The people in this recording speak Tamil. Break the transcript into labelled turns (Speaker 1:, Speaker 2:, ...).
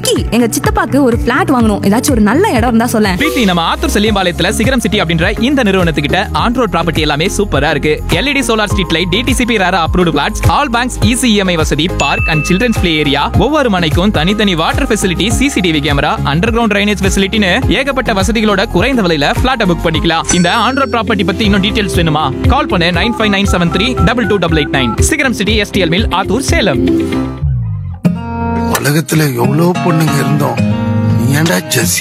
Speaker 1: விக்கி எங்க சித்தப்பாக்கு ஒரு பிளாட் வாங்கணும் ஏதாச்சும் ஒரு நல்ல இடம் இருந்தா சொல்லேன்
Speaker 2: பிரீத்தி நம்ம ஆத்தூர் செல்லியம்பாளையத்துல சிகரம் சிட்டி அப்படின்ற இந்த நிறுவனத்துக்கிட்ட ஆன்ரோட் ப்ராப்பர்ட்டி எல்லாமே சூப்பரா இருக்கு LED solar street light DTCP RERA approved flats all banks easy EMI வசதி park and children's play area ஒவ்வொரு மனைக்கும் தனித்தனி water facility CCTV camera underground drainage ஃபெசிலிட்டின்னு ஏகப்பட்ட வசதிகளோட குறைந்த விலையில பிளாட் புக் பண்ணிக்கலாம் இந்த ஆன்ரோட் ப்ராப்பர்ட்டி பத்தி இன்னும் டீடைல்ஸ் வேணுமா கால் பண்ணு nine five nine seven three double two double eight nine Sigaram city STL mill Attur Salem
Speaker 3: உலகத்துல எவ்வளவு பொண்ணுங்க இருந்தோம் நீ ஏன்டா ஜெஸ்ஸி